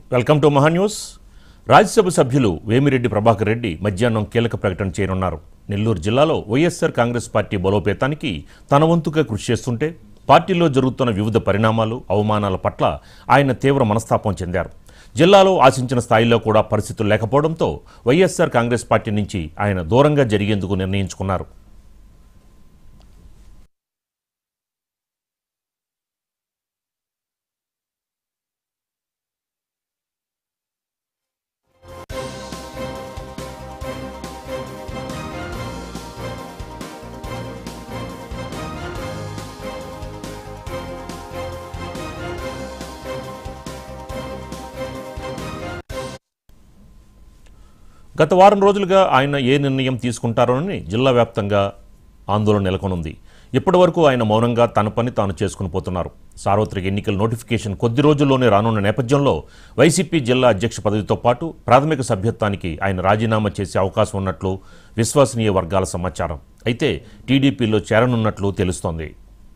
welcome to Maha news Rajya Sabha సభ్యులు వేమిరెడ్డి ప్రభాకర్ రెడ్డి మధ్యాహ్నం కీలక ప్రకటన చేయనున్నారు నెల్లూరు జిల్లాలో వైఎస్ఆర్ కాంగ్రెస్ పార్టీ బలోపేతానికి తన వంతుగా కృషి చేస్తుంటే పార్టీలో జరుగుతున్న వివిధ పరిణామాలు అవమానాల పట్ల ఆయన తీవ్ర మనస్తాపం చెందారు జిల్లాలో ఆశించిన స్థాయిలో కూడా పరిస్థితులు లేకపోవడంతో వైఎస్ఆర్ కాంగ్రెస్ పార్టీ నుంచి ఆయన దూరంగా జరిగేందుకు నిర్ణయించుకున్నారు గత వారం రోజులుగా ఆయన ఏ నిర్ణయం తీసుకుంటారోనని జిల్లా వ్యాప్తంగా ఆందోళన నెలకొనుంది ఇప్పటి వరకు ఆయన మౌనంగా తన పని తాను చేసుకుని పోతున్నారు సార్వత్రిక ఎన్నికల నోటిఫికేషన్ కొద్ది రోజుల్లోనే రానున్న నేపథ్యంలో వైసీపీ జిల్లా అధ్యక్ష పదవితో పాటు ప్రాథమిక సభ్యత్వానికి ఆయన రాజీనామా చేసే అవకాశం ఉన్నట్లు విశ్వసనీయ వర్గాల సమాచారం అయితే టీడీపీలో చేరనున్నట్లు తెలుస్తోంది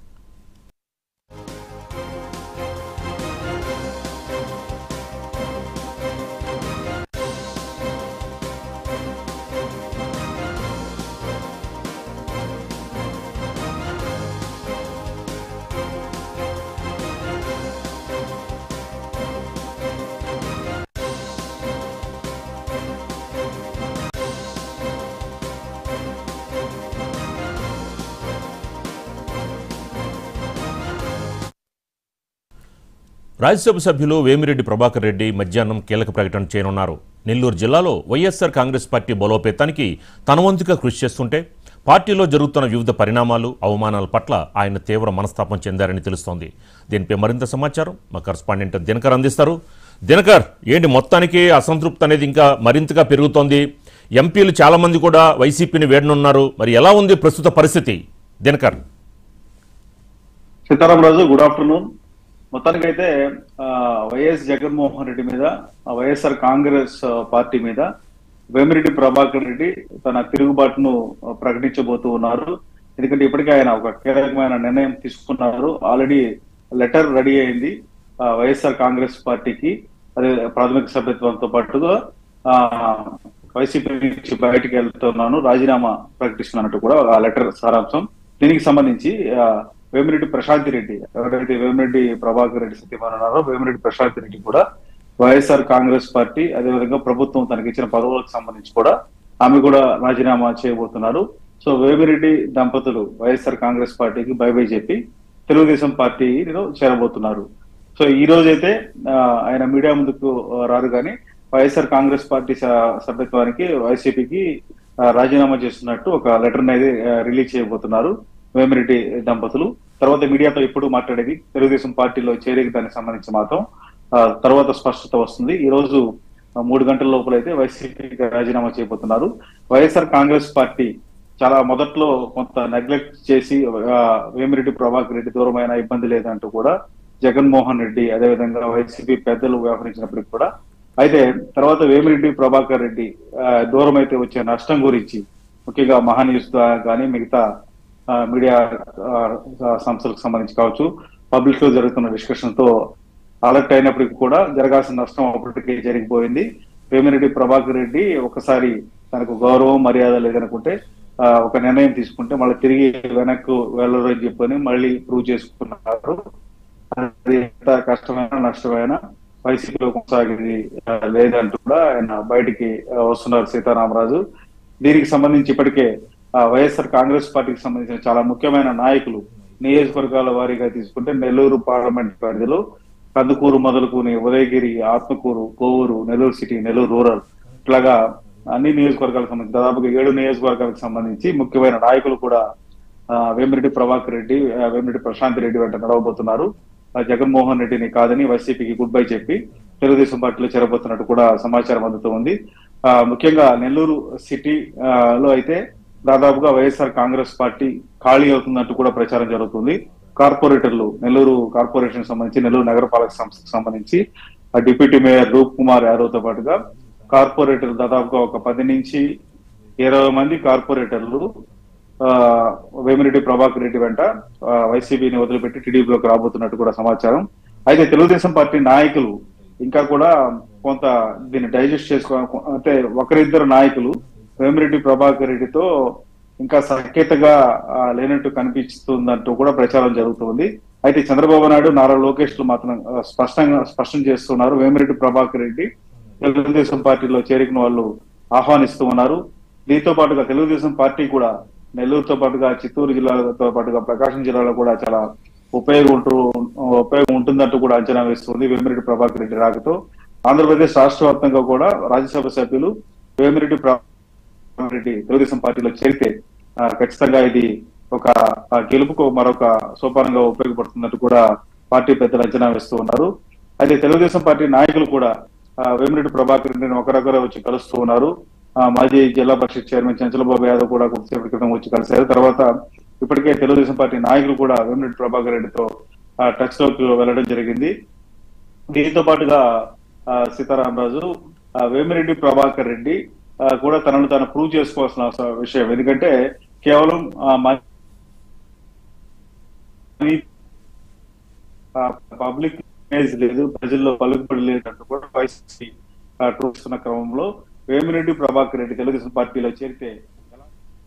రాజ్యసభ సభ్యులు వేమిరెడ్డి ప్రభాకర్ రెడ్డి మధ్యాహ్నం కీలక ప్రకటన చేయనున్నారు నెల్లూరు జిల్లాలో వైఎస్ఆర్ కాంగ్రెస్ పార్టీ బలోపేతానికి తన వంతుగా కృషి చేస్తుంటే పార్టీలో జరుగుతున్న వివిధ పరిణామాలు అవమానాల పట్ల ఆయన తీవ్ర మనస్తాపం చెందారని తెలుస్తోంది దీనిపై మరింత సమాచారం మా కరస్పాండెంట్ దినకర్ అందిస్తారు దినకర్ ఏంటి మొత్తానికి అసంతృప్తి అనేది ఇంకా మరింతగా పెరుగుతోంది ఎంపీలు చాలామంది కూడా వైసీపీని వేడనున్నారు మరి ఎలా ఉంది ప్రస్తుత పరిస్థితి దినకర్ సీతారామరాజు గుడ్ ఆఫ్టర్నూన్ మొత్తానికైతే ఆ, వైఎస్ జగన్మోహన్ రెడ్డి మీద ఆ, వైఎస్ఆర్ కాంగ్రెస్ ఆ, పార్టీ మీద వేమిరెడ్డి ప్రభాకర్ రెడ్డి తన తిరుగుబాటును ఆ, ప్రకటించబోతూ ఉన్నారు ఎందుకంటే ఇప్పటికే ఆయన ఒక కీలకమైన నిర్ణయం తీసుకున్నారు ఆల్రెడీ లెటర్ రెడీ అయింది ఆ, వైఎస్ఆర్ కాంగ్రెస్ పార్టీకి అదే ప్రాథమిక సభ్యత్వంతో పాటుగా ఆ, వైసీపీ నుంచి బయటికి వెళ్తున్నాను రాజీనామా ప్రకటిస్తున్నట్టు కూడా ఆ లెటర్ సారాంశం దీనికి సంబంధించి ఆ, వేమిరెడ్డి ప్రశాంతి రెడ్డి ఎవరైతే వేమిరెడ్డి ప్రభాకర్ రెడ్డి సత్యమని ఉన్నారో వేమిరెడ్డి ప్రశాంతి రెడ్డి కూడా వైఎస్ఆర్ కాంగ్రెస్ పార్టీ అదేవిధంగా ప్రభుత్వం తనకి ఇచ్చిన పదవులకు సంబంధించి కూడా ఆమె కూడా రాజీనామా చేయబోతున్నారు సో వేమిరెడ్డి దంపతులు వైఎస్ఆర్ కాంగ్రెస్ పార్టీకి బై బై చెప్పి తెలుగుదేశం పార్టీలో చేరబోతున్నారు సో ఈ రోజైతే ఆ, ఆయన మీడియా ముందుకు ఆ, రారు కానీ వైఎస్ఆర్ కాంగ్రెస్ పార్టీ స- సభ్యత్వానికి వైసీపీకి ఆ, రాజీనామా చేస్తున్నట్టు ఒక లెటర్ అనేది ఆ, రిలీజ్ చేయబోతున్నారు వేమిరెడ్డి దంపతులు తర్వాత మీడియాతో ఎప్పుడు మాట్లాడేది తెలుగుదేశం పార్టీలో చేరేకి దానికి సంబంధించి మాత్రం ఆ, తర్వాత స్పష్టత వస్తుంది ఈ రోజు ఆ, మూడు గంటల లోపల అయితే వైసీపీకి రాజీనామా చేయబోతున్నారు వైఎస్ఆర్ కాంగ్రెస్ పార్టీ చాలా మొదట్లో కొంత నెగ్లెక్ట్ చేసి ఆ, వేమిరెడ్డి ప్రభాకర్ రెడ్డి దూరమైన ఇబ్బంది లేదంటూ కూడా జగన్మోహన్ రెడ్డి అదేవిధంగా వైసీపీ పెద్దలు వ్యవహరించినప్పటికీ కూడా అయితే తర్వాత వేమిరెడ్డి ప్రభాకర్ రెడ్డి ఆ, దూరం అయితే వచ్చే నష్టం గురించి ముఖ్యంగా మహాన్యూస్ కానీ మిగతా ఆ, మీడియా ఆ, సంస్థలకు సంబంధించి కావచ్చు పబ్లిక్ లో జరుగుతున్న డిస్కషన్ తో అలర్ట్ అయినప్పటికీ కూడా జరగాల్సిన నష్టం అప్పటికే జరిగిపోయింది వేమిరెడ్డి ప్రభాకర్ రెడ్డి ఒకసారి తనకు గౌరవం మర్యాద లేదనుకుంటే ఆ, ఒక నిర్ణయం తీసుకుంటే మళ్ళీ తిరిగి వెనక్కు వెళ్ళరు అని చెప్పని మళ్ళీ ప్రూవ్ చేసుకున్నారు అది ఎంత కష్టమైన నష్టమైన వైసీపీలో కొనసాగింది ఆ, లేదంటూ కూడా ఆయన బయటికి ఆ, వస్తున్నారు సీతారామరాజు దీనికి సంబంధించి ఇప్పటికే ఆ, వైఎస్ఆర్ కాంగ్రెస్ పార్టీకి సంబంధించిన చాలా ముఖ్యమైన నాయకులు నియోజకవర్గాల వారీగా తీసుకుంటే నెల్లూరు పార్లమెంట్ పరిధిలో కందుకూరు మొదలుకుని ఉదయగిరి ఆత్మకూరు కోవూరు నెల్లూరు సిటీ నెల్లూరు రూరల్ ఇట్లాగా అన్ని నియోజకవర్గాలకు సంబంధించి దాదాపుగా ఏడు నియోజకవర్గాలకు సంబంధించి ముఖ్యమైన నాయకులు కూడా ఆ, వేమిరెడ్డి ప్రభాకర్ రెడ్డి ఆ, వేమిరెడ్డి ప్రశాంత్ రెడ్డి వెంట నడవబోతున్నారు ఆ, జగన్మోహన్ రెడ్డిని కాదని వైసీపీకి గుడ్ బై చెప్పి తెలుగుదేశం పార్టీలో చేరబోతున్నట్టు కూడా సమాచారం అందుతూ ఉంది ఆ, ముఖ్యంగా నెల్లూరు సిటీ ఆ, లో అయితే దాదాపుగా వైఎస్ఆర్ కాంగ్రెస్ పార్టీ ఖాళీ అవుతున్నట్టు కూడా ప్రచారం జరుగుతుంది కార్పొరేటర్లు నెల్లూరు కార్పొరేషన్ సంబంధించి నెల్లూరు నగరపాలక సంస్థకు సంబంధించి ఆ డిప్యూటీ మేయర్ రూప్ కుమార్ యాదవ్తో పాటుగా కార్పొరేటర్లు దాదాపుగా ఒక పది నుంచి ఇరవై మంది కార్పొరేటర్లు ఆ, వేమిరెడ్డి ప్రభాకర్ రెడ్డి వెంట ఆ, వైసీపీని వదిలిపెట్టి టీడీపీలోకి రాబోతున్నట్టు కూడా సమాచారం అయితే తెలుగుదేశం పార్టీ నాయకులు ఇంకా కూడా కొంత దీన్ని డైజెస్ట్ చేసుకో అంటే ఒకరిద్దరు నాయకులు వేమిరెడ్డి ప్రభాకర్ రెడ్డితో ఇంకా సఖ్యతగా ఆ, లేనట్టు కనిపిస్తుందంటూ కూడా ప్రచారం జరుగుతుంది అయితే చంద్రబాబు నాయుడు నారా లోకేష్ లు మాత్రం ఆ, స్పష్టంగా స్పష్టం చేస్తున్నారు వేమిరెడ్డి ప్రభాకర్ రెడ్డి తెలుగుదేశం పార్టీలో చేరిన వాళ్ళు ఆహ్వానిస్తూ ఉన్నారు దీంతో పాటుగా తెలుగుదేశం పార్టీ కూడా నెల్లూరుతో పాటుగా చిత్తూరు జిల్లాతో పాటుగా ప్రకాశం జిల్లాలో కూడా చాలా ఉపయోగం ఉంటూ ఉపయోగం ఉంటుందంటూ కూడా అంచనా వేస్తుంది వేమిరెడ్డి ప్రభాకర్ రెడ్డి రాకతో ఆంధ్రప్రదేశ్ రాష్ట్ర వ్యాప్తంగా కూడా రాజ్యసభ సభ్యులు వేమిరెడ్డి ప్రభాకర్ రెడ్డి తెలుగుదేశం పార్టీలో చేరితే ఆ, ఖచ్చితంగా ఇది ఒక ఆ, గెలుపుకు మరొక సోపానంగా ఉపయోగపడుతున్నట్టు కూడా పార్టీ పెద్దలు అంచనా వేస్తూ ఉన్నారు అయితే తెలుగుదేశం పార్టీ నాయకులు కూడా ఆ, వేమిరెడ్డి ప్రభాకర్ రెడ్డిని ఒకరొకరు వచ్చి కలుస్తూ ఉన్నారు ఆ, మాజీ జిల్లా పరిషత్ చైర్మన్ చంచలబాబు యాదవ్ కూడా కొద్దిసేపటి క్రితం వచ్చి కలిశారు తర్వాత ఇప్పటికే తెలుగుదేశం పార్టీ నాయకులు కూడా వేమిరెడ్డి ప్రభాకర్ రెడ్డితో టచ్ లోకి వెళ్ళడం జరిగింది దీంతో పాటుగా ఆ, సీతారామరాజు ఆ, వేమిరెడ్డి ప్రభాకర్ రెడ్డి ఆ, కూడా తనను తాను ప్రూవ్ చేసుకోవాల్సిన అవస- విషయం ఎందుకంటే కేవలం ఆ, మ- పబ్లిక్ ఇమేజ్ లేదు ప్రజల్లో పలుకుబడి లేదంటూ కూడా వైసీపీ ట్రూస్తున్న క్రమంలో వేమిరెడ్డి ప్రభాకర్ రెడ్డి తెలుగుదేశం పార్టీలో చేరితే ఎలా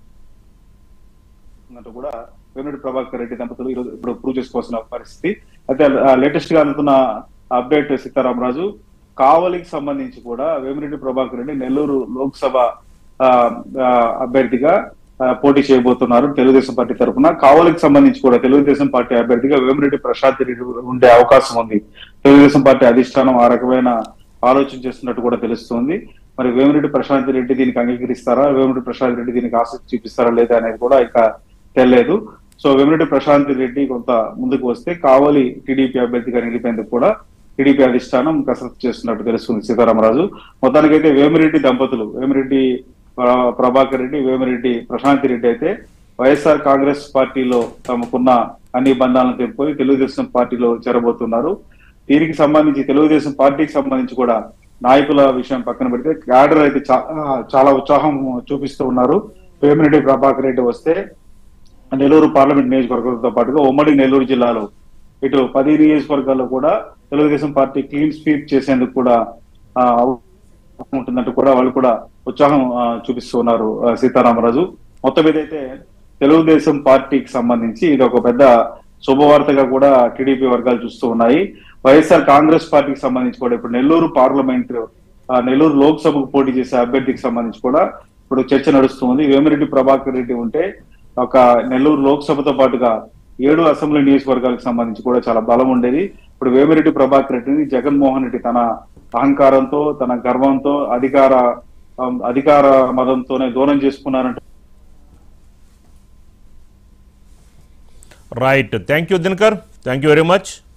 ఉంటుందంటూ కూడా వేమిరెడ్డి ప్రభాకర్ రెడ్డి దంపతులు ఈరోజు ఇప్పుడు ప్రూవ్ చేసుకోవాల్సిన పరిస్థితి అయితే లేటెస్ట్ గా అందుతున్న అప్డేట్ సీతారామరాజు కావలికి సంబంధించి కూడా వేమిరెడ్డి ప్రభాకర్ రెడ్డి నెల్లూరు లోక్సభ ఆ, ఆ, అభ్యర్థిగా ఆ, పోటీ చేయబోతున్నారు తెలుగుదేశం పార్టీ తరఫున కావలికి సంబంధించి కూడా తెలుగుదేశం పార్టీ అభ్యర్థిగా వేమిరెడ్డి ప్రసాద్ రెడ్డి ఉండే అవకాశం ఉంది తెలుగుదేశం పార్టీ అధిష్టానం ఆ రకమైన ఆలోచన చేస్తున్నట్టు కూడా తెలుస్తుంది మరి వేమిరెడ్డి ప్రశాంత్ రెడ్డి దీనికి అంగీకరిస్తారా వేమిరెడ్డి ప్రశాంత్ రెడ్డి దీనికి ఆసక్తి చూపిస్తారా లేదా అనేది కూడా ఇంకా తెలియదు సో వేమిరెడ్డి ప్రశాంత్ రెడ్డి కొంత ముందుకు వస్తే కావలి టీడీపీ అభ్యర్థిగా నిలిపేందుకు కూడా టీడీపీ అధిష్టానం కసరత్తు చేస్తున్నట్టు తెలుస్తుంది సీతారామరాజు మొత్తానికైతే వేమిరెడ్డి దంపతులు వేమిరెడ్డి ఆ, ప్రభాకర్ రెడ్డి వేమిరెడ్డి ప్రశాంత్ రెడ్డి అయితే వైఎస్ఆర్ కాంగ్రెస్ పార్టీలో తమకున్న అన్ని బంధాలను తెంపుకొని తెలుగుదేశం పార్టీలో చేరబోతున్నారు దీనికి సంబంధించి తెలుగుదేశం పార్టీకి సంబంధించి కూడా నాయకుల విషయం పక్కన పెడితే క్యాడర్ అయితే చా- ఆ, చాలా ఉత్సాహం చూపిస్తూ ఉన్నారు వేమిరెడ్డి ప్రభాకర్ రెడ్డి వస్తే నెల్లూరు పార్లమెంట్ నియోజకవర్గంతో పాటుగా ఉమ్మడి నెల్లూరు జిల్లాలో ఇటు పది నియోజకవర్గాల్లో కూడా తెలుగుదేశం పార్టీ క్లీన్ స్వీప్ చేసేందుకు కూడా ఆ, అవకాశం ఉంటుందంటూ కూడా వాళ్ళు కూడా ఉత్సాహం ఆ, చూపిస్తూ ఉన్నారు ఆ, సీతారామరాజు మొత్తం ఏదైతే తెలుగుదేశం పార్టీకి సంబంధించి ఇది ఒక పెద్ద శుభవార్తగా కూడా టీడీపీ వర్గాలు చూస్తూ ఉన్నాయి వైఎస్ఆర్ కాంగ్రెస్ పార్టీకి సంబంధించి కూడా ఇప్పుడు నెల్లూరు పార్లమెంట్ ఆ, నెల్లూరు లోక్సభకు పోటీ చేసే అభ్యర్థికి సంబంధించి కూడా ఇప్పుడు చర్చ నడుస్తుంది వేమిరెడ్డి ప్రభాకర్ రెడ్డి ఉంటే ఒక నెల్లూరు లోక్సభతో పాటుగా ఏడు అసెంబ్లీ నియోజకవర్గాలకు సంబంధించి కూడా చాలా బలం ఉండేది ఇప్పుడు వేమిరెడ్డి ప్రభాకర్ రెడ్డిని జగన్మోహన్ రెడ్డి తన అహంకారంతో తన గర్వంతో అధికార ఆ, అధికార మదంతోనే దూరం చేసుకున్నారంటే right thank you Dinakar thank you very much